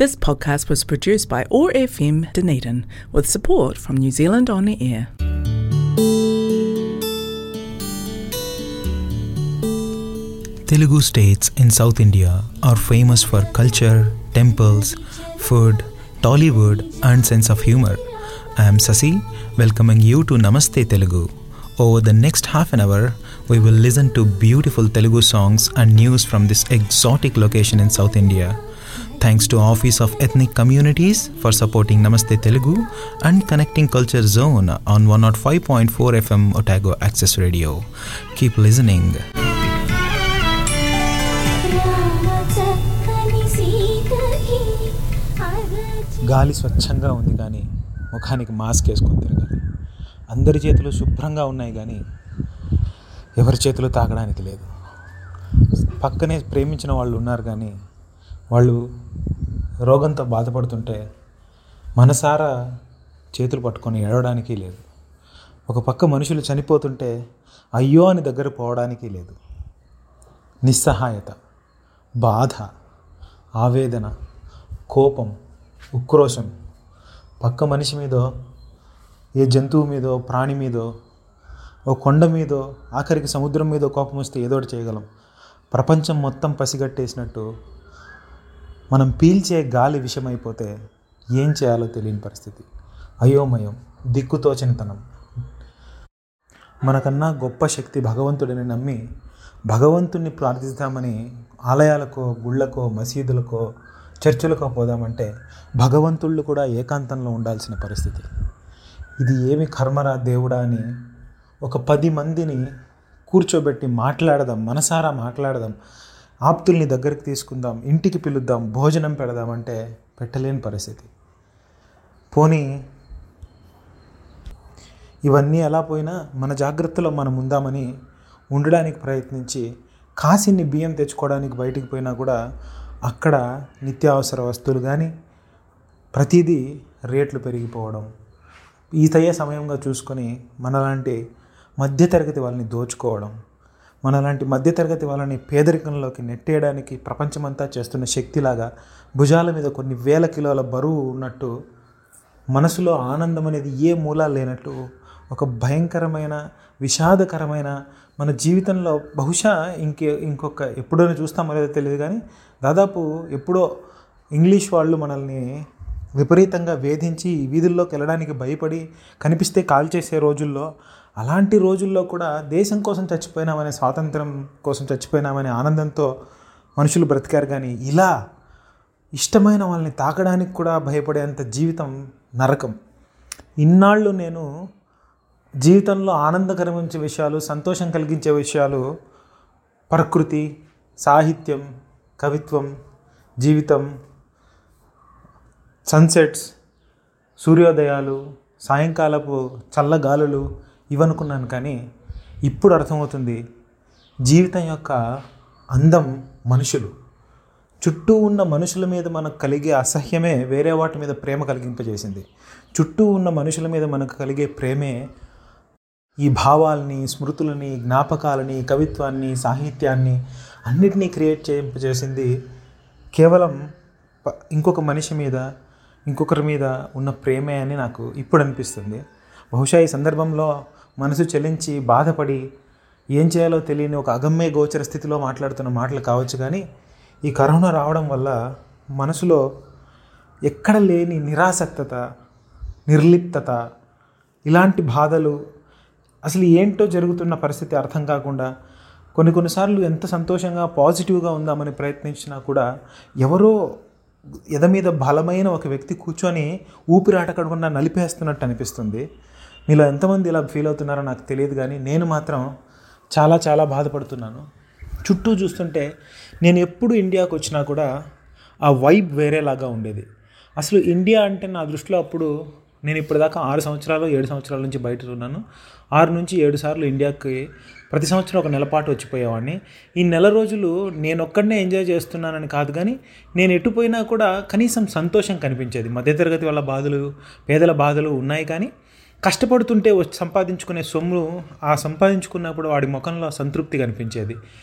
This podcast was produced by OAR FM Dunedin with support from New Zealand On the Air. Telugu states in South India are famous for culture, temples, food, Tollywood, and sense of humor. I am Sasi, welcoming you to Namaste Telugu. Over the next half an hour, we will listen to beautiful Telugu songs and news from this exotic location in South India. Thanks to Office of Ethnic Communities for supporting Namaste Telugu and connecting Culture Zone on 105.4 FM Otago Access Radio. Keep listening. చక్కని సీతకి అరచి గాలి స్వచ్ఛంగా ఉంది కానీ ముఖానికి mask వేసుకొని తిరగాలి అందరి చేతులు శుభ్రంగా ఉన్నాయి కానీ ఎవరి చేతులు తాకడానికి లేదు పక్కనే ప్రేమించిన వాళ్ళు ఉన్నారు కానీ వాళ్ళు రోగంతో బాధపడుతుంటే మనసారా చేతులు పట్టుకొని ఏడవడానికి లేదు ఒక పక్క మనుషులు చనిపోతుంటే అయ్యో అని దగ్గర పోవడానికి లేదు నిస్సహాయత బాధ ఆవేదన కోపం ఉక్రోషం పక్క మనిషి మీదో ఏ జంతువు మీదో ప్రాణి మీదో ఓ కొండ మీదో ఆఖరికి సముద్రం మీదో కోపం వస్తే ఏదో ఒకటి చేయగలం ప్రపంచం మొత్తం పసిగట్టేసినట్టు మనం పీల్చే గాలి విషమైపోతే ఏం చేయాలో తెలియని పరిస్థితి అయోమయం దిక్కుతోచనితనం మనకన్నా గొప్ప శక్తి భగవంతుడిని నమ్మి భగవంతుణ్ణి ప్రార్థిస్తామని ఆలయాలకో గుళ్ళకో మసీదులకో చర్చిలకో పోదామంటే భగవంతుళ్ళు కూడా ఏకాంతంలో ఉండాల్సిన పరిస్థితి ఇది ఏమి కర్మరా దేవుడా అని ఒక పది మందిని కూర్చోబెట్టి మాట్లాడదాం మనసారా మాట్లాడదాం ఆప్తుల్ని దగ్గరికి తీసుకుందాం ఇంటికి పిలుద్దాం భోజనం పెడదామంటే పెట్టలేని పరిస్థితి పోనీ ఇవన్నీ ఎలా పోయినా మన జాగ్రత్తలో మనం ఉందామని ఉండడానికి ప్రయత్నించి కాసిన్ని బియ్యం తెచ్చుకోవడానికి బయటికి పోయినా కూడా అక్కడ నిత్యావసర వస్తువులు కానీ ప్రతిదీ రేట్లు పెరిగిపోవడం ఈతయ్యే సమయంగా చూసుకొని మనలాంటి మధ్యతరగతి వాళ్ళని దోచుకోవడం మనలాంటి మధ్యతరగతి వాళ్ళని పేదరికంలోకి నెట్టేయడానికి ప్రపంచమంతా చేస్తున్న శక్తిలాగా భుజాల మీద కొన్ని వేల కిలోల బరువు ఉన్నట్టు మనసులో ఆనందం అనేది ఏ మూలా లేనట్టు ఒక భయంకరమైన విషాదకరమైన మన జీవితంలో బహుశా ఇంకే ఇంకొక ఎప్పుడో చూస్తామో లేదో తెలియదు కానీ దాదాపు ఎప్పుడో ఇంగ్లీష్ వాళ్ళు మనల్ని విపరీతంగా వేధించి వీధుల్లోకి వెళ్ళడానికి భయపడి కనిపిస్తే కాల్ చేసే రోజుల్లో అలాంటి రోజుల్లో కూడా దేశం కోసం చచ్చిపోయినామనే స్వాతంత్రం కోసం చచ్చిపోయినామనే ఆనందంతో మనుషులు బ్రతికారు కానీ ఇలా ఇష్టమైన వాళ్ళని తాకడానికి కూడా భయపడేంత జీవితం నరకం ఇన్నాళ్ళు నేను జీవితంలో ఆనందకరమించే విషయాలు సంతోషం కలిగించే విషయాలు ప్రకృతి సాహిత్యం కవిత్వం జీవితం సన్సెట్స్ సూర్యోదయాలు సాయంకాలపు చల్లగాలులు ఇవనుకున్నాను కానీ ఇప్పుడు అర్థమవుతుంది జీవితం యొక్క అందం మనుషులు చుట్టూ ఉన్న మనుషుల మీద మనకు కలిగే అసహ్యమే వేరే వాటి మీద ప్రేమ కలిగింపజేసింది చుట్టూ ఉన్న మనుషుల మీద మనకు కలిగే ప్రేమే ఈ భావాల్ని స్మృతులని జ్ఞాపకాలని కవిత్వాన్ని సాహిత్యాన్ని అన్నిటినీ క్రియేట్ చేయింపజేసింది కేవలం ప- ఇంకొక మనిషి మీద ఇంకొకరి మీద ఉన్న ప్రేమే అని నాకు ఇప్పుడు అనిపిస్తుంది బహుశా ఈ సందర్భంలో మనసు చెలించి బాధపడి ఏం చేయాలో తెలియని ఒక అగమ్య గోచర స్థితిలో మాట్లాడుతున్న మాటలు కావచ్చు కానీ ఈ కరోనా రావడం వల్ల మనసులో ఎక్కడ లేని నిరాసక్తత నిర్లిప్తత ఇలాంటి బాధలు అసలు ఏంటో జరుగుతున్న పరిస్థితి అర్థం కాకుండా కొన్ని కొన్నిసార్లు ఎంత సంతోషంగా పాజిటివ్గా ఉందామని ప్రయత్నించినా కూడా ఎవరో ఎద మీద బలమైన ఒక వ్యక్తి కూర్చొని ఊపిరాటకుండా నలిపేస్తున్నట్టు అనిపిస్తుంది మీలో ఎంతమంది ఇలా ఫీల్ అవుతున్నారో నాకు తెలియదు కానీ నేను మాత్రం చాలా చాలా బాధపడుతున్నాను చుట్టూ చూస్తుంటే నేను ఎప్పుడు ఇండియాకు వచ్చినా కూడా ఆ వైబ్ వేరేలాగా ఉండేది అసలు ఇండియా అంటే నా దృష్టిలో అప్పుడు నేను ఇప్పటిదాకా ఆరు సంవత్సరాలు ఏడు సంవత్సరాల నుంచి బయట ఉన్నాను ఆరు నుంచి ఏడు సార్లు ఇండియాకి ప్రతి సంవత్సరం ఒక నెల పాటు వచ్చిపోయేవాడిని ఈ నెల రోజులు నేను ఒక్కడనే ఎంజాయ్ చేస్తున్నానని కాదు కానీ నేను ఎటు పోయినా కూడా కనీసం సంతోషం కనిపించేది మధ్యతరగతి వాళ్ళ బాధలు పేదల బాధలు ఉన్నాయి కానీ కష్టపడుతుంటే వచ్చి సంపాదించుకునే సొమ్ము ఆ సంపాదించుకున్నప్పుడు వాడి ముఖంలో సంతృప్తి కనిపించేది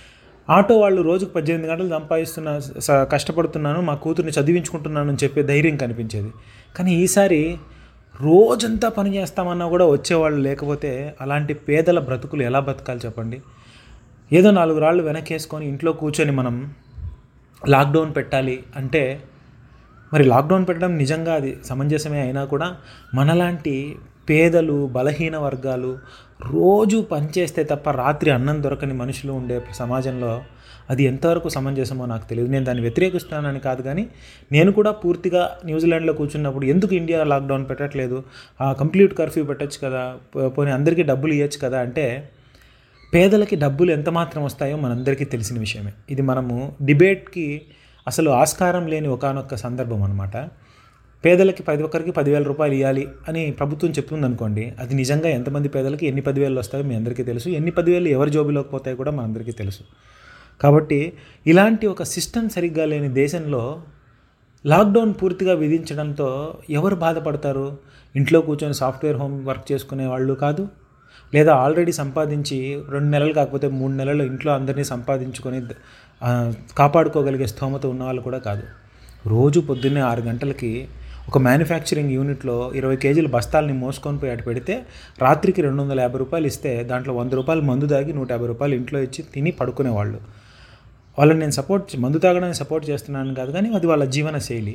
ఆటో వాళ్ళు రోజుకు పద్దెనిమిది గంటలు సంపాదిస్తున్న స- కష్టపడుతున్నాను మా కూతుర్ని చదివించుకుంటున్నాను అని చెప్పే ధైర్యం కనిపించేది కానీ ఈసారి రోజంతా పని చేస్తామన్నా కూడా వచ్చేవాళ్ళు లేకపోతే అలాంటి పేదల బ్రతుకులు ఎలా బతకాలి చెప్పండి ఏదో నాలుగు రాళ్ళు వెనకేసుకొని ఇంట్లో కూర్చొని మనం లాక్డౌన్ పెట్టాలి అంటే మరి లాక్డౌన్ పెట్టడం నిజంగా అది సమంజసమే అయినా కూడా మనలాంటి పేదలు బలహీన వర్గాలు రోజు పనిచేస్తే తప్ప రాత్రి అన్నం దొరకని మనుషులు ఉండే సమాజంలో అది ఎంతవరకు సమంజసమో నాకు తెలియదు నేను దాన్ని వ్యతిరేకిస్తున్నానని కాదు కానీ నేను కూడా పూర్తిగా న్యూజిలాండ్లో కూర్చున్నప్పుడు ఎందుకు ఇండియా లాక్డౌన్ పెట్టట్లేదు ఆ కంప్లీట్ కర్ఫ్యూ పెట్టచ్చు కదా పో- పోనీ అందరికీ డబ్బులు ఇవ్వచ్చు కదా అంటే పేదలకి డబ్బులు ఎంత మాత్రం వస్తాయో మనందరికీ తెలిసిన విషయమే ఇది మనము డిబేట్కి అసలు ఆస్కారం లేని ఒకానొక సందర్భం అనమాట పేదలకి ప్రతి ఒక్కరికి పదివేల రూపాయలు ఇవ్వాలి అని ప్రభుత్వం చెప్తుంది అనుకోండి అది నిజంగా ఎంతమంది పేదలకి ఎన్ని పదివేలు వస్తాయో మీ అందరికీ తెలుసు ఎన్ని పదివేలు ఎవరి జోబులోకి పోతాయో కూడా మనందరికీ తెలుసు కాబట్టి ఇలాంటి ఒక సిస్టమ్ సరిగ్గా లేని దేశంలో లాక్డౌన్ పూర్తిగా విధించడంతో ఎవరు బాధపడతారు ఇంట్లో కూర్చొని సాఫ్ట్వేర్ హోమ్ వర్క్ చేసుకునే వాళ్ళు కాదు లేదా ఆల్రెడీ సంపాదించి రెండు నెలలు కాకపోతే మూడు నెలలు ఇంట్లో అందరినీ సంపాదించుకొని ఆ, కాపాడుకోగలిగే స్తోమత ఉన్న వాళ్ళు కూడా కాదు రోజు పొద్దున్నే ఆరు గంటలకి ఒక మ్యానుఫ్యాక్చరింగ్ యూనిట్లో ఇరవై కేజీల బస్తాలని మోసుకొని పోయి అటు పెడితే రాత్రికి రెండు వందల యాభై రూపాయలు ఇస్తే దాంట్లో వంద రూపాయలు మందు దాగి నూట యాభై రూపాయలు ఇంట్లో ఇచ్చి తిని పడుకునేవాళ్ళు వాళ్ళని నేను సపోర్ట్ మందు తాగడానికి సపోర్ట్ చేస్తున్నాను కాదు కానీ అది వాళ్ళ జీవన శైలి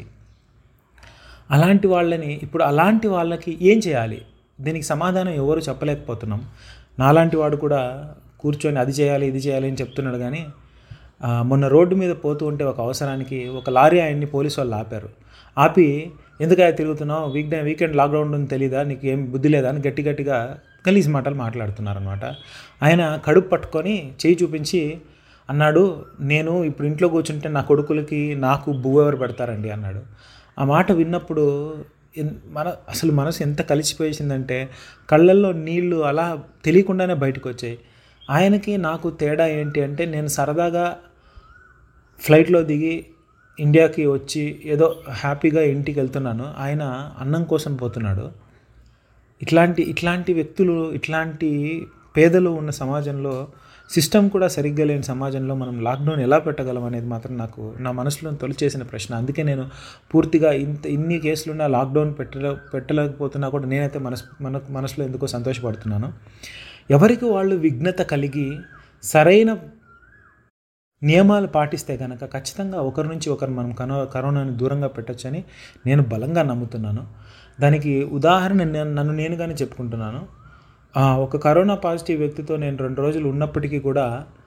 అలాంటి వాళ్ళని ఇప్పుడు అలాంటి వాళ్ళకి ఏం చేయాలి దీనికి సమాధానం ఎవరు చెప్పలేకపోతున్నాం నాలాంటి వాడు కూడా కూర్చొని అది చేయాలి ఇది చేయాలి అని చెప్తున్నాడు కానీ ఆ, మొన్న రోడ్డు మీద పోతూ ఉంటే ఒక అవసరానికి ఒక లారీ ఆయన్ని పోలీసు వాళ్ళు ఆపారు ఆపి ఎందుకయ్యా తిరుగుతున్నావు వీక్ డే వీకెండ్ లాక్డౌన్ ఉంది తెలీదా నీకు ఏం బుద్ధి లేదా అని గట్టి గట్టిగా గలీజ్ మాటలు మాట్లాడుతున్నారనమాట ఆయన కడుపు పట్టుకొని చేయి చూపించి అన్నాడు నేను ఇప్పుడు ఇంట్లో కూర్చుంటే నా కొడుకులకి నాకు బువ్వ ఎవరు పెడతారండి అన్నాడు ఆ మాట విన్నప్పుడు ఎన్- మన అసలు మనసు ఎంత కలిసిపోయేసిందంటే కళ్ళల్లో నీళ్లు అలా తెలియకుండానే బయటకు వచ్చాయి ఆయనకి నాకు తేడా ఏంటి అంటే నేను సరదాగా ఫ్లైట్లో దిగి ఇండియాకి వచ్చి ఏదో హ్యాపీగా ఇంటికి వెళ్తున్నాను ఆయన అన్నం కోసం పోతున్నాడు ఇట్లాంటి ఇట్లాంటి వ్యక్తులు ఇట్లాంటి పేదలు ఉన్న సమాజంలో సిస్టమ్ కూడా సరిగ్గా లేని సమాజంలో మనం లాక్డౌన్ ఎలా పెట్టగలం అనేది మాత్రం నాకు నా మనసులో తొలిచేసిన ప్రశ్న అందుకే నేను పూర్తిగా ఇంత ఇన్ని కేసులున్నా లాక్డౌన్ పెట్టలే పెట్టలేకపోతున్నా కూడా నేనైతే మనసు మన మనసులో ఎందుకో సంతోషపడుతున్నాను ఎవరికి వాళ్ళు విఘ్నత కలిగి సరైన నియమాలు పాటిస్తే కనుక ఖచ్చితంగా ఒకరి నుంచి ఒకరు మనం కనో కరోనాని దూరంగా పెట్టొచ్చని నేను బలంగా నమ్ముతున్నాను దానికి ఉదాహరణ నేను నన్ను నేను కానీ చెప్పుకుంటున్నాను ఆ, ఒక కరోనా పాజిటివ్ వ్యక్తితో నేను రెండు రోజులు ఉన్నప్పటికీ కూడా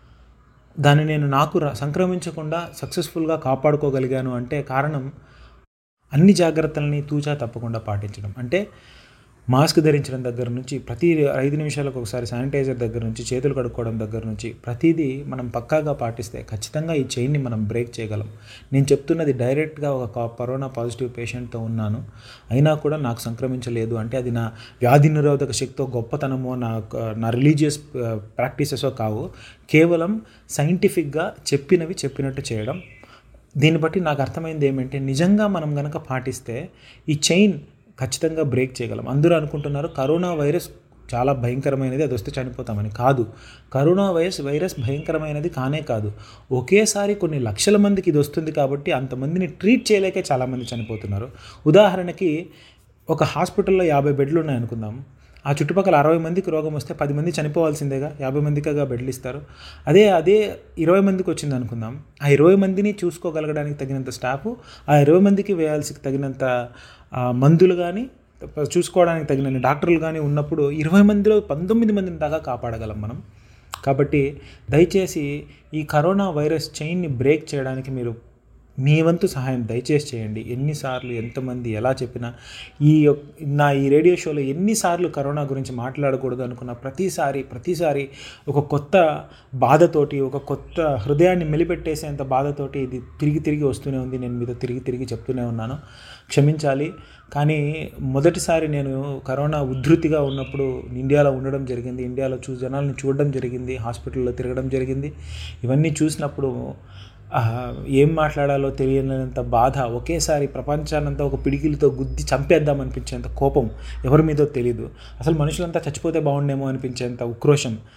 దాన్ని నేను నాకు రా- సంక్రమించకుండా సక్సెస్ఫుల్గా కాపాడుకోగలిగాను అంటే కారణం అన్ని జాగ్రత్తలని తూచా తప్పకుండా పాటించడం అంటే మాస్క్ ధరించడం దగ్గర నుంచి ప్రతి ఐదు నిమిషాలకు ఒకసారి శానిటైజర్ దగ్గర నుంచి చేతులు కడుక్కోవడం దగ్గర నుంచి ప్రతిదీ మనం పక్కాగా పాటిస్తే ఖచ్చితంగా ఈ చైన్ని మనం బ్రేక్ చేయగలం నేను చెప్తున్నది డైరెక్ట్గా ఒక కా- కరోనా పాజిటివ్ పేషెంట్తో ఉన్నాను అయినా కూడా నాకు సంక్రమించలేదు అంటే అది నా వ్యాధి నిరోధక శక్తితో గొప్పతనమో నా నా రిలీజియస్ ప్రాక్టీసెసో కావు కేవలం సైంటిఫిక్గా చెప్పినవి చెప్పినట్టు చేయడం దీన్ని బట్టి నాకు అర్థమైంది ఏమంటే నిజంగా మనం గనక పాటిస్తే ఈ చైన్ ఖచ్చితంగా బ్రేక్ చేయగలం అందరూ అనుకుంటున్నారు కరోనా వైరస్ చాలా భయంకరమైనది అది వస్తే చనిపోతామని కాదు కరోనా వైరస్ వైరస్ భయంకరమైనది కానే కాదు ఒకేసారి కొన్ని లక్షల మందికి ఇది వస్తుంది కాబట్టి అంతమందిని ట్రీట్ చేయలేకే చాలామంది చనిపోతున్నారు ఉదాహరణకి ఒక హాస్పిటల్లో యాభై బెడ్లు ఉన్నాయి అనుకుందాం ఆ చుట్టుపక్కల అరవై మందికి రోగం వస్తే పది మంది చనిపోవాల్సిందేగా యాభై మందికిగా బెడ్లు ఇస్తారు అదే అదే ఇరవై మందికి వచ్చింది అనుకుందాం ఆ ఇరవై మందిని చూసుకోగలగడానికి తగినంత స్టాఫ్ ఆ ఇరవై మందికి వేయాల్సి తగినంత ఆ, మందులు కానీ చూసుకోవడానికి తగిన డాక్టర్లు కానీ ఉన్నప్పుడు ఇరవై మందిలో పంతొమ్మిది మందిని దాకా కాపాడగలం మనం కాబట్టి దయచేసి ఈ కరోనా వైరస్ చైన్ని బ్రేక్ చేయడానికి మీరు మీ వంతు సహాయం దయచేసి చేయండి ఎన్నిసార్లు ఎంతమంది ఎలా చెప్పినా ఈ యొక్- నా ఈ రేడియో షోలో ఎన్నిసార్లు కరోనా గురించి మాట్లాడకూడదు అనుకున్న ప్రతిసారి ప్రతిసారి ఒక కొత్త బాధతోటి ఒక కొత్త హృదయాన్ని మెలిపెట్టేసేంత బాధతోటి ఇది తిరిగి తిరిగి వస్తూనే ఉంది నేను మీతో తిరిగి తిరిగి చెప్తూనే ఉన్నాను క్షమించాలి కానీ మొదటిసారి నేను కరోనా ఉధృతిగా ఉన్నప్పుడు ఇండియాలో ఉండడం జరిగింది ఇండియాలో చూ జనాల్ని చూడడం జరిగింది హాస్పిటల్లో తిరగడం జరిగింది ఇవన్నీ చూసినప్పుడు ఆ, ఏం మాట్లాడాలో తెలియనంత బాధ ఒకేసారి ప్రపంచాన్నంతా ఒక పిడికిలతో గుద్ది చంపేద్దాం అనిపించేంత కోపం ఎవరి మీదో తెలియదు అసలు మనుషులంతా చచ్చిపోతే బాగుండేమో అనిపించేంత ఉక్రోషం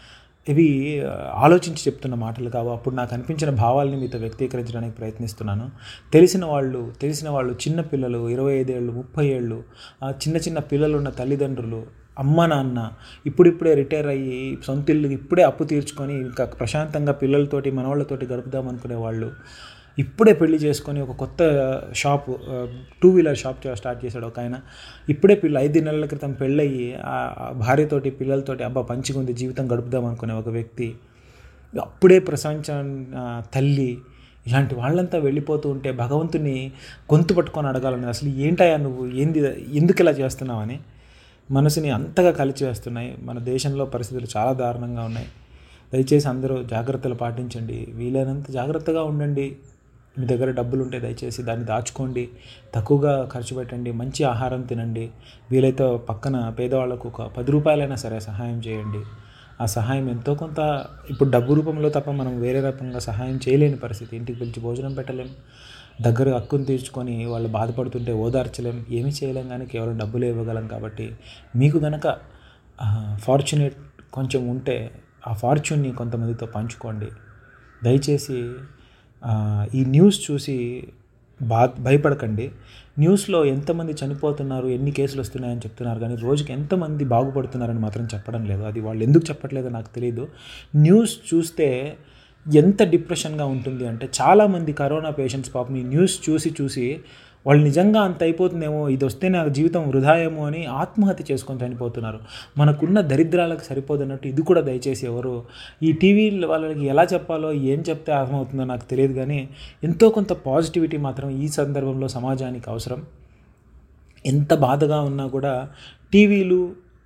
ఇవి ఆ, ఆలోచించి చెప్తున్న మాటలు కావు అప్పుడు నాకు అనిపించిన భావాల్ని మీతో వ్యక్తీకరించడానికి ప్రయత్నిస్తున్నాను తెలిసిన వాళ్ళు తెలిసిన వాళ్ళు చిన్న పిల్లలు ఇరవై ఐదేళ్ళు ముప్పై ఏళ్ళు ఆ చిన్న చిన్న పిల్లలు ఉన్న తల్లిదండ్రులు అమ్మ నాన్న ఇప్పుడిప్పుడే రిటైర్ అయ్యి సొంత ఇల్లు ఇప్పుడే అప్పు తీర్చుకొని ఇంకా ప్రశాంతంగా పిల్లలతోటి మనవాళ్ళతోటి గడుపుదాం అనుకునే వాళ్ళు ఇప్పుడే పెళ్లి చేసుకొని ఒక కొత్త షాప్ టూ వీలర్ షాప్ చే- స్టార్ట్ చేశాడు ఒక ఆయన ఇప్పుడే పిల్ల ఐదు నెలల క్రితం పెళ్ళయ్యి ఆ ఆ భార్యతోటి పిల్లలతోటి అబ్బా పంచుకుంది జీవితం గడుపుదాం అనుకునే ఒక వ్యక్తి అప్పుడే ప్రపంచం ఆ, తల్లి ఇలాంటి వాళ్ళంతా వెళ్ళిపోతూ ఉంటే భగవంతుని గొంతు పట్టుకొని అడగాలని అసలు ఏంటయ్యా నువ్వు ఏంది ఎందుకు ఇలా చేస్తున్నావని మనసుని అంతగా కలిచివేస్తున్నాయి మన దేశంలో పరిస్థితులు చాలా దారుణంగా ఉన్నాయి దయచేసి అందరూ జాగ్రత్తలు పాటించండి వీలైనంత జాగ్రత్తగా ఉండండి మీ దగ్గర డబ్బులు ఉంటే దయచేసి దాన్ని దాచుకోండి తక్కువగా ఖర్చు పెట్టండి మంచి ఆహారం తినండి వీలైతే పక్కన పేదవాళ్ళకు ఒక పది రూపాయలైనా సరే సహాయం చేయండి ఆ సహాయం ఎంతో కొంత ఇప్పుడు డబ్బు రూపంలో తప్ప మనం వేరే రకంగా సహాయం చేయలేని పరిస్థితి ఇంటికి పిలిచి భోజనం పెట్టలేం దగ్గర హక్కును తీర్చుకొని వాళ్ళు బాధపడుతుంటే ఓదార్చలేం ఏమీ చేయలేం కానీ కేవలం డబ్బులు ఇవ్వగలం కాబట్టి మీకు గనక ఫార్చునేట్ కొంచెం ఉంటే ఆ ఫార్చ్యూన్ని కొంతమందితో పంచుకోండి దయచేసి ఆ, ఈ న్యూస్ చూసి బా భయపడకండి న్యూస్లో ఎంతమంది చనిపోతున్నారు ఎన్ని కేసులు వస్తున్నాయని చెప్తున్నారు కానీ రోజుకి ఎంతమంది బాగుపడుతున్నారని మాత్రం చెప్పడం లేదు అది వాళ్ళు ఎందుకు చెప్పట్లేదో నాకు తెలియదు న్యూస్ చూస్తే ఎంత డిప్రెషన్గా ఉంటుంది అంటే చాలామంది కరోనా పేషెంట్స్ పాపం ఈ న్యూస్ చూసి చూసి వాళ్ళు నిజంగా అంత అయిపోతుందేమో ఇది వస్తే నాకు జీవితం వృధా ఏమో అని ఆత్మహత్య చేసుకొని చనిపోతున్నారు మనకున్న దరిద్రాలకు సరిపోదన్నట్టు ఇది కూడా దయచేసి ఎవరు ఈ టీవీ వాళ్ళకి ఎలా చెప్పాలో ఏం చెప్తే అర్థమవుతుందో నాకు తెలియదు కానీ ఎంతో కొంత పాజిటివిటీ మాత్రం ఈ సందర్భంలో సమాజానికి అవసరం ఎంత బాధగా ఉన్నా కూడా టీవీలు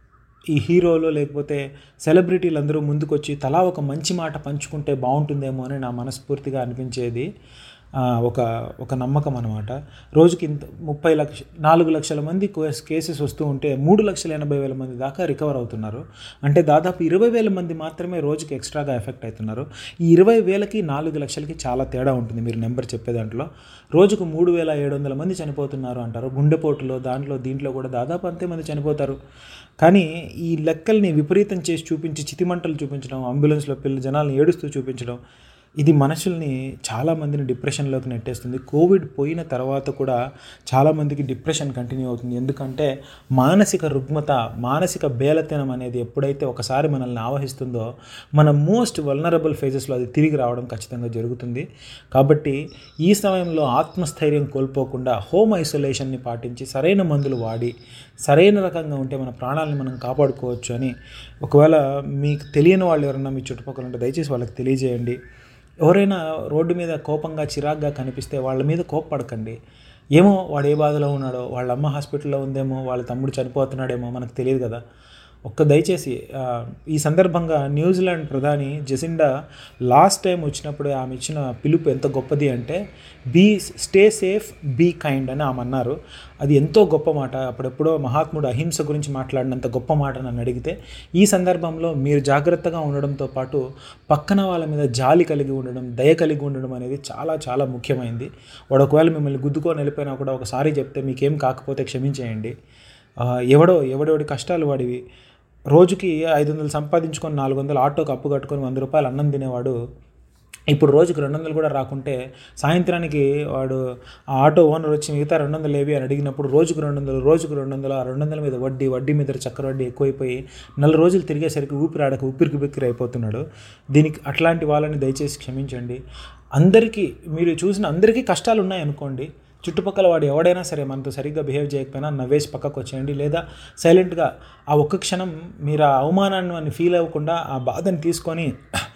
ఈ హీరోలు లేకపోతే సెలబ్రిటీలు అందరూ ముందుకొచ్చి తలా ఒక మంచి మాట పంచుకుంటే బాగుంటుందేమో అని నా మనస్ఫూర్తిగా అనిపించేది ఆ, ఒక ఒక నమ్మకం అనమాట రోజుకి ఇంత ముప్పై లక్ష నాలుగు లక్షల మంది కేస్- కేసెస్ వస్తూ ఉంటే మూడు లక్షల ఎనభై వేల మంది దాకా రికవర్ అవుతున్నారు అంటే దాదాపు ఇరవై వేల మంది మాత్రమే రోజుకి ఎక్స్ట్రాగా ఎఫెక్ట్ అవుతున్నారు ఈ ఇరవై వేలకి నాలుగు లక్షలకి చాలా తేడా ఉంటుంది మీరు నెంబర్ చెప్పే దాంట్లో రోజుకు మూడు వేల ఏడు వందల మంది చనిపోతున్నారు అంటారు గుండెపోటులో దాంట్లో దీంట్లో కూడా దాదాపు అంతే మంది చనిపోతారు కానీ ఈ లెక్కల్ని విపరీతం చేసి చూపించి చితిమంటలు చూపించడం అంబులెన్స్లో పిల్ల జనాలను ఏడుస్తూ చూపించడం ఇది మనుషుల్ని చాలామందిని డిప్రెషన్లోకి నెట్టేస్తుంది కోవిడ్ పోయిన తర్వాత కూడా చాలామందికి డిప్రెషన్ కంటిన్యూ అవుతుంది ఎందుకంటే మానసిక రుగ్మత మానసిక బేలతనం అనేది ఎప్పుడైతే ఒకసారి మనల్ని ఆవహిస్తుందో మన మోస్ట్ వల్నరబుల్ ఫేజెస్లో అది తిరిగి రావడం ఖచ్చితంగా జరుగుతుంది కాబట్టి ఈ సమయంలో ఆత్మస్థైర్యం కోల్పోకుండా హోమ్ ఐసోలేషన్ని పాటించి సరైన మందులు వాడి సరైన రకంగా ఉంటే మన ప్రాణాలను మనం కాపాడుకోవచ్చు అని ఒకవేళ మీకు తెలియని వాళ్ళు ఎవరైనా మీ చుట్టుపక్కల ఉంటే దయచేసి వాళ్ళకి తెలియజేయండి ఎవరైనా రోడ్డు మీద కోపంగా చిరాగ్గా కనిపిస్తే వాళ్ళ మీద కోప్పడకండి ఏమో వాడు ఏ బాధలో ఉన్నాడో వాళ్ళ అమ్మ హాస్పిటల్లో ఉందేమో వాళ్ళ తమ్ముడు చనిపోతున్నాడేమో మనకు తెలియదు కదా ఒక్క దయచేసి ఆ, ఈ సందర్భంగా న్యూజిలాండ్ ప్రధాని జెసిండా లాస్ట్ టైం వచ్చినప్పుడు ఆమె ఇచ్చిన పిలుపు ఎంత గొప్పది అంటే be stay safe be kind అని ఆమె అన్నారు అది ఎంతో గొప్ప మాట అప్పుడెప్పుడో మహాత్ముడు అహింస గురించి మాట్లాడినంత గొప్ప మాట నన్ను అడిగితే ఈ సందర్భంలో మీరు జాగ్రత్తగా ఉండడంతో పాటు పక్కన వాళ్ళ మీద జాలి కలిగి ఉండడం దయ కలిగి ఉండడం అనేది చాలా చాలా ముఖ్యమైనది వాడు ఒకవేళ మిమ్మల్ని గుద్దుకొని వెళ్ళిపోయినా కూడా ఒకసారి చెప్తే మీకేం కాకపోతే క్షమించేయండి ఆ, ఎవడో ఎవడెవడి కష్టాలు వాడివి రోజుకి ఐదు వందలు సంపాదించుకొని నాలుగు వందలు ఆటోకి అప్పు కట్టుకొని వంద రూపాయలు అన్నం తినేవాడు ఇప్పుడు రోజుకి రెండు వందలు కూడా రాకుంటే సాయంత్రానికి వాడు ఆ ఆటో ఓనర్ వచ్చి మిగతా రెండు వందలు ఏవి అని అడిగినప్పుడు రోజుకు రెండు వందలు రోజుకు రెండు వందలు ఆ రెండు వందల మీద వడ్డీ వడ్డీ మీద చక్కెర వడ్డీ ఎక్కువైపోయి నెల రోజులు తిరిగేసరికి ఊపిరాడక ఉప్పిరికి బిక్కిరి అయిపోతున్నాడు దీనికి అట్లాంటి వాళ్ళని దయచేసి క్షమించండి అందరికీ మీరు చూసిన అందరికీ కష్టాలు ఉన్నాయనుకోండి చుట్టుపక్కల వాడు ఎవడైనా సరే మనతో సరిగ్గా బిహేవ్ చేయకపోయినా నవ్వేసి పక్కకు వచ్చేయండి లేదా సైలెంట్గా ఆ ఒక్క క్షణం మీరు ఆ అవమానాన్ని ఫీల్ అవ్వకుండా ఆ బాధని తీసుకొని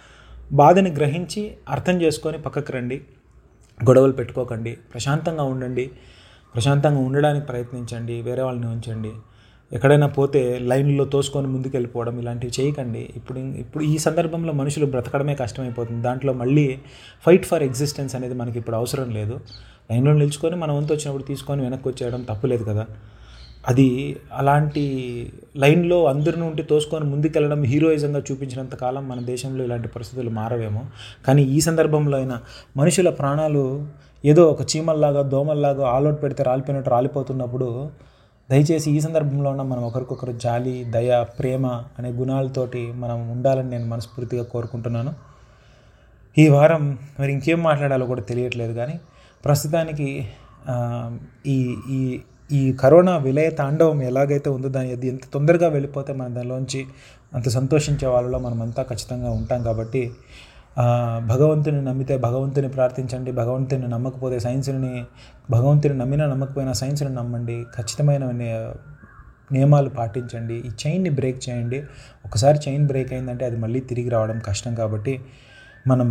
బాధని గ్రహించి అర్థం చేసుకొని పక్కకు రండి గొడవలు పెట్టుకోకండి ప్రశాంతంగా ఉండండి ప్రశాంతంగా ఉండడానికి ప్రయత్నించండి వేరే వాళ్ళని ఉంచండి ఎక్కడైనా పోతే లైన్లో తోసుకొని ముందుకు వెళ్ళిపోవడం ఇలాంటివి చేయకండి ఇప్పుడు ఇప్పుడు ఈ సందర్భంలో మనుషులు బ్రతకడమే కష్టమైపోతుంది దాంట్లో మళ్ళీ ఫైట్ ఫర్ ఎగ్జిస్టెన్స్ అనేది మనకి ఇప్పుడు అవసరం లేదు లైన్లో నిల్చుకొని మన వంతు వచ్చినప్పుడు తీసుకొని వెనక్కి వచ్చేయడం తప్పులేదు కదా అది అలాంటి లైన్లో అందరిని ఉంటే తోసుకొని ముందుకెళ్ళడం హీరోయిజంగా చూపించినంత కాలం మన దేశంలో ఇలాంటి పరిస్థితులు మారవేమో కానీ ఈ సందర్భంలో అయినా మనుషుల ప్రాణాలు ఏదో ఒక చీమల్లాగా దోమల్లాగా ఆల్అౌట్ పెడితే రాలిపోయినట్టు రాలిపోతున్నప్పుడు దయచేసి ఈ సందర్భంలో ఉన్న మనం ఒకరికొకరు జాలి దయ ప్రేమ అనే గుణాలతోటి మనం ఉండాలని నేను మనస్ఫూర్తిగా కోరుకుంటున్నాను ఈ వారం మరి ఇంకేం మాట్లాడాలో కూడా తెలియట్లేదు కానీ ప్రస్తుతానికి ఆ, ఈ ఈ ఈ కరోనా విలయ తాండవం ఎలాగైతే ఉందో దాని అది ఎంత తొందరగా వెళ్ళిపోతే మనం దానిలోంచి అంత సంతోషించే వాళ్ళలో మనం అంతా ఖచ్చితంగా ఉంటాం కాబట్టి ఆ, భగవంతుని నమ్మితే భగవంతుని ప్రార్థించండి భగవంతుని నమ్మకపోతే సైన్స్ని భగవంతుని నమ్మినా నమ్మకపోయినా సైన్స్ని నమ్మండి ఖచ్చితమైన ని- నియమాలు పాటించండి ఈ చైన్ని బ్రేక్ చేయండి ఒకసారి చైన్ బ్రేక్ అయిందంటే అది మళ్ళీ తిరిగి రావడం కష్టం కాబట్టి మనం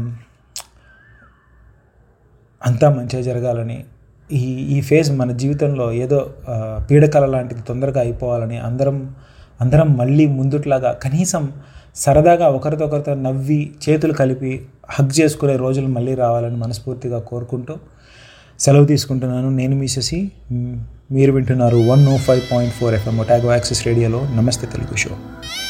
అంతా మంచిగా జరగాలని ఈ ఈ ఫేజ్ మన జీవితంలో ఏదో ఆ, పీడకల లాంటిది తొందరగా అయిపోవాలని అందరం అందరం మళ్ళీ ముందుట్లాగా కనీసం సరదాగా ఒకరితో ఒకరితో నవ్వి చేతులు కలిపి హగ్ చేసుకునే రోజులు మళ్ళీ రావాలని మనస్ఫూర్తిగా కోరుకుంటూ సెలవు తీసుకుంటున్నాను నేను మీ శశి మ్, మీరు వింటున్నారు one o five point four FM Otago access రేడియోలో నమస్తే తెలుగు షో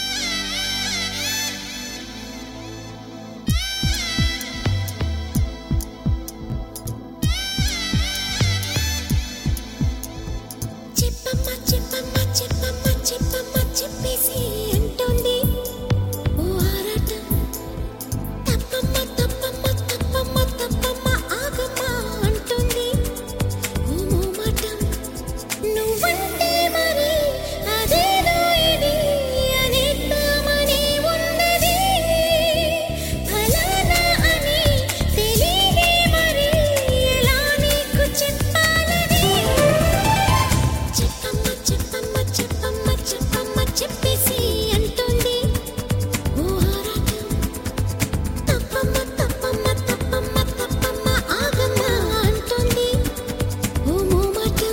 చెప్పమ్మ చెప్పమ్మ చెప్పమ్మ చెప్పమ్మ చెప్పేసి అంటోంది ఓ ఆరాటం తప్పమ్మ తప్పమ్మ తప్పమ్మ తప్పమ్మ ఆగమ్మ అంటుంది ఓ మోమాటం నువ్వంటే మరి అదేదో ఇది అనేద్దామని ఉన్నది ఫలానా అని తెలియదే మరి ఎలా నీకు చెప్పాలని చెప్పమ్మ చెప్పమ్మ చెప్పమ్మ చెప్పమ్మ చెప్పేసి అంటుంది ఓ ఆరాటం తప్పమ్మ తప్పమ్మ తప్పమ్మ తప్పమ్మ ఆగమ్మ అంటుంది ఓ మోమాటం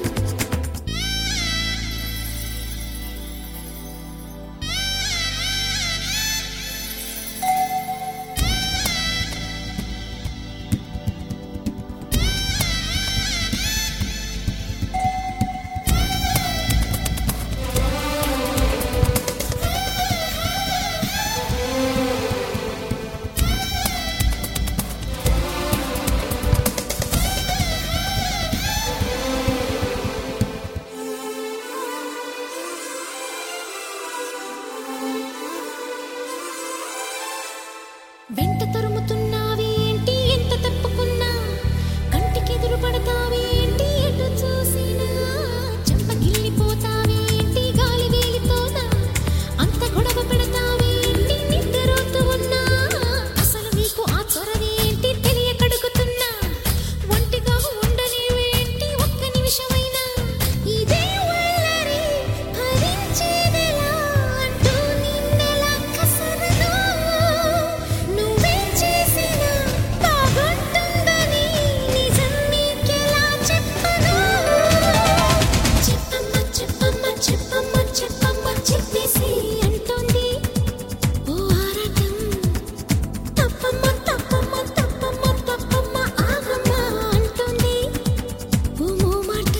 వెంట తరుముతున్నావేంటి ఎంత తప్పుకున్నా కంటికి ఎదురు పడతావేంటి ఎటు చూసినా చెంపగిల్లిపోతావేంటి గాలి వేలితోనా అంత గొడవ పెడతావేంటి నిద్రపోతూ ఉన్నా అసలు నీకు ఆ చొరవేంటి తెలియకడుగుతున్నా ఒంటిగా ఉండనివేంటి ఒక్క నిమిషమైనా ఇదే వల్లరి భరించేదెలా అంటూ నిన్నెలా కసరను నువ్వే చేసినా బాగుంటుందని నిజం నీకెలా చెప్పను చెప్పమ్మ చెప్పమ్మ చెప్పమ్మ చెప్పమ్మ చెప్పేసి అంటోంది ఓ ఆరాటం తప్పమ్మ తప్పమ్మ తప్పమ్మ తప్పమ్మ ఆగమ్మ అంటుంది ఓ మోమాటం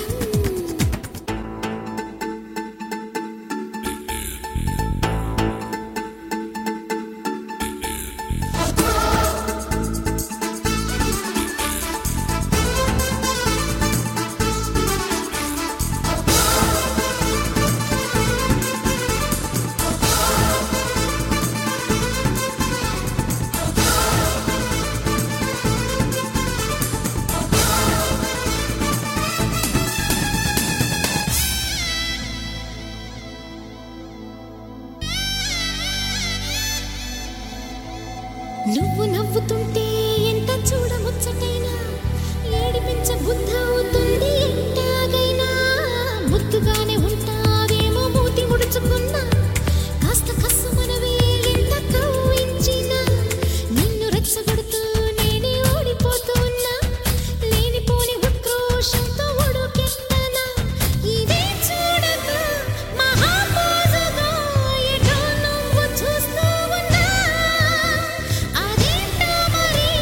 నువ్వు నవ్వుతుంటే ఎంత చూడముచ్చటైనా ఏడిపించ బుద్ధ అవుతుంది ఎట్టాగైనా ముద్దుగానే ఉంటావేమో మూతి ముడుచుకున్నా కాస్త కస్సు మనవే ఎంత కవ్వించినా నిన్ను రెచ్చగొడుతూ నేనే ఓడిపోతున్నా లేనిపోని ఉక్రోషంతో ఉడుకెత్తనా ఇదే చూడక మహాపోజుగా ఎటో నువ్వు చూస్తూ ఉన్నా అదేంటో మరి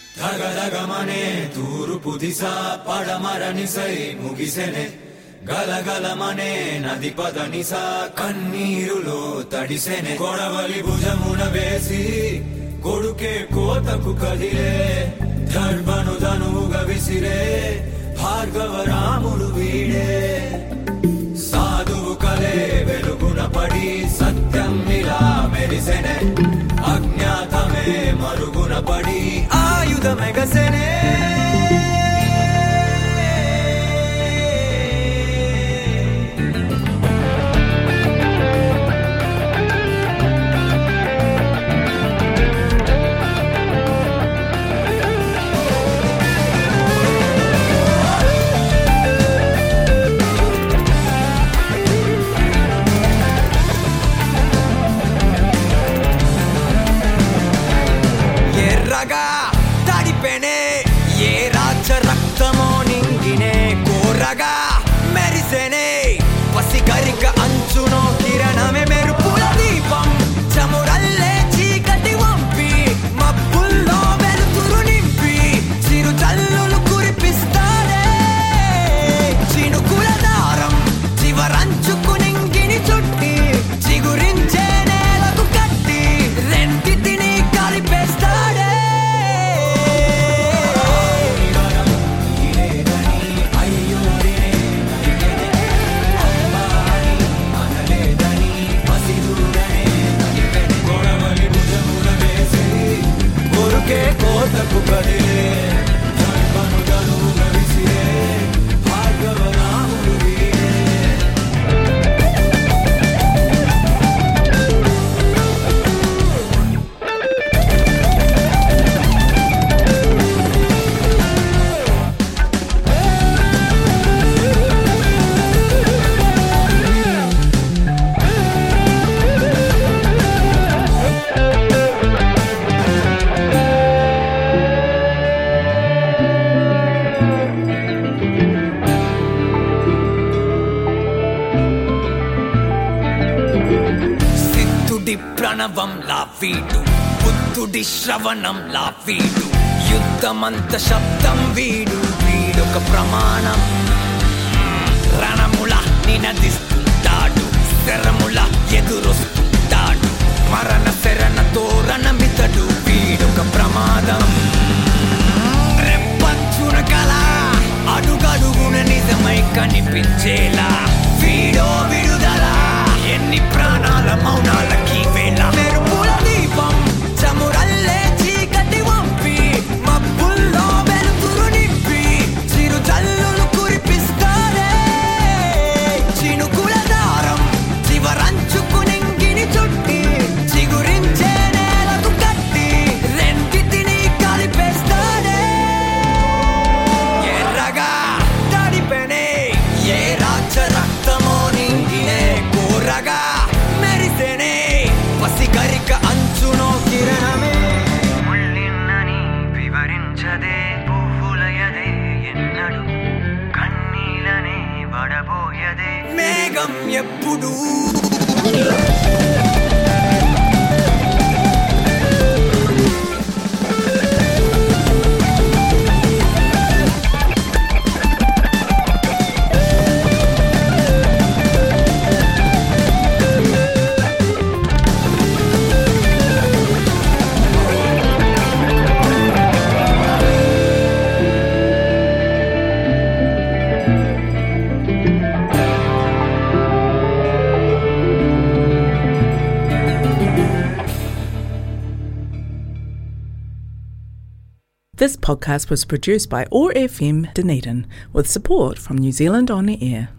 ధగధగమనే తూర్పు దిశ పడమరనిసై ముగిసెనే గలగలమనే నది పదనిస కన్నీరులో తడిసెనే కొడవలి భుజమున వేసి కొడుకే కోతకు కదిలే దర్భను ధనువుగా విసిరే భార్గవ రాముడు వీడే సాధువు కలే వెలుగున పడి సత్యం ఇలా మెరిసెనే అజ్ఞాతమే మరుగున పడి ఆయుధమెగసెనే ఎర్రగా తడిపెనే ఏ రాజ రక్తమో నింగినే కోరగా మెరిసెనే పసిగరిక అంచునో కిరణమే మెరుపుల దీపం చమురల్లే చీకటి వంపి మబ్బుల్లో వెలుతురు నింపి చిరు చల్లులు కురిపిస్తాడే చినుకుల దారం చివరంచుకు నింగిని చుట్టి చిగురించే నేలకు కట్టి రెండిటిని కలిపేస్తాడే కొరుకే కోతకు కదిలే దర్భను ధనువుగా విసిరే భార్గవ రాముడు వీడే సిద్ధుడి ప్రణవం లా వీడు బుద్ధుడి శ్రవణం లా వీడు యుద్ధమంత శబ్దం వీడు వీడొక ప్రమాణం రణముల నినదిస్తుంటాడు శరముల ఎదురొస్తుంటాడు మరణ శరణ తోరణమితడు వీడొక ప్రమాదం రెప్పంచున కల అడుగడుగున నిజమై కనిపించేలా వీడో విడుదల ఎన్ని ప్రాణాల మౌనాలకి వేళ మెరుపుల దీపం చమురల్లే చీకటి వంపి మబ్బుల్లో వెలుతురు నింపి చిరు జల్లులు కురిపిస్తాడే చినుకుల దారం చివరంచుకు నింగిని చుట్టి చిగురించే నేలకు కట్టి రెండిటిని కలిపేస్తాడే ఎర్రగా తడిపెనే ఏ రాజ రక్తమో నింగినే కోరగా మెరిసెనే పసిగరిక అంచునో కిరణమే ముళ్ళిన్నని వివరించదే పువ్వులయదే ఎన్నడు కన్నీలనే వడబోయదే మేఘం ఎప్పుడు This podcast was produced by OAR FM Dunedin with support from New Zealand On the Air.